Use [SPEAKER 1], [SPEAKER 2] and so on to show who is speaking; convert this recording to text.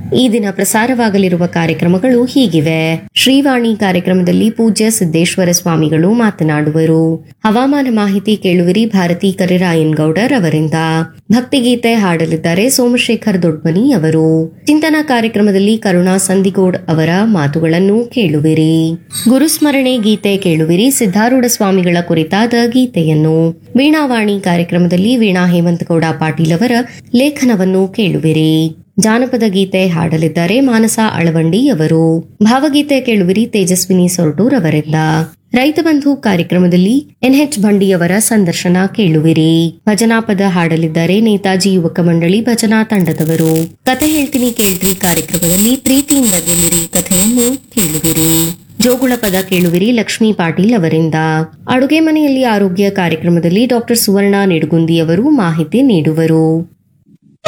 [SPEAKER 1] ಈ ದಿನ ಪ್ರಸಾರವಾಗಲಿರುವ ಕಾರ್ಯಕ್ರಮಗಳು ಹೀಗಿವೆ ಶ್ರೀವಾಣಿ ಕಾರ್ಯಕ್ರಮದಲ್ಲಿ ಪೂಜ್ಯ ಸಿದ್ದೇಶ್ವರ ಸ್ವಾಮಿಗಳು ಮಾತನಾಡುವರು ಹವಾಮಾನ ಮಾಹಿತಿ ಕೇಳುವಿರಿ ಭಾರತಿ ಕರಿರಾಯನ್ ಗೌಡರ್ ಅವರಿಂದ ಭಕ್ತಿಗೀತೆ ಹಾಡಲಿದ್ದಾರೆ ಸೋಮಶೇಖರ್ ದೊಡ್ಮನಿ ಅವರು ಚಿಂತನಾ ಕಾರ್ಯಕ್ರಮದಲ್ಲಿ ಕರುಣಾ ಸಂದಿಗೋಡ್ ಅವರ ಮಾತುಗಳನ್ನು ಕೇಳುವಿರಿ ಗುರುಸ್ಮರಣೆ ಗೀತೆ ಕೇಳುವಿರಿ ಸಿದ್ಧಾರೂಢ ಸ್ವಾಮಿಗಳ ಕುರಿತಾದ ಗೀತೆಯನ್ನು ವೀಣಾವಾಣಿ ಕಾರ್ಯಕ್ರಮದಲ್ಲಿ ವೀಣಾ ಹೇಮಂತಗೌಡ ಪಾಟೀಲ್ ಅವರ ಲೇಖನವನ್ನು ಕೇಳುವಿರಿ ಜಾನಪದ ಗೀತೆ ಹಾಡಲಿದ್ದಾರೆ ಮಾನಸ ಅಳವಂಡಿ ಅವರು ಭಾವಗೀತೆ ಕೇಳುವಿರಿ ತೇಜಸ್ವಿನಿ ಸೊರಟೂರ್ ಅವರಿಂದ ರೈತ ಬಂಧು ಕಾರ್ಯಕ್ರಮದಲ್ಲಿ ಎನ್ಎಚ್ ಬಂಡಿಯವರ ಸಂದರ್ಶನ ಕೇಳುವಿರಿ ಭಜನಾ ಪದ ಹಾಡಲಿದ್ದಾರೆ ನೇತಾಜಿ ಯುವಕ ಮಂಡಳಿ ಭಜನಾ ತಂಡದವರು ಕತೆ ಹೇಳ್ತೀನಿ ಕೇಳ್ರಿ ಕಾರ್ಯಕ್ರಮದಲ್ಲಿ ಪ್ರೀತಿಯಿಂದ ಗೆಲ್ಲಿರಿ ಕಥೆಯನ್ನು ಕೇಳುವಿರಿ ಜೋಗುಳ ಪದ ಕೇಳುವಿರಿ ಲಕ್ಷ್ಮೀ ಪಾಟೀಲ್ ಅವರಿಂದ ಅಡುಗೆ ಮನೆಯಲ್ಲಿ ಆರೋಗ್ಯ ಕಾರ್ಯಕ್ರಮದಲ್ಲಿ ಡಾಕ್ಟರ್ ಸುವರ್ಣ ನಿಡುಗುಂದಿ ಅವರು ಮಾಹಿತಿ ನೀಡುವರು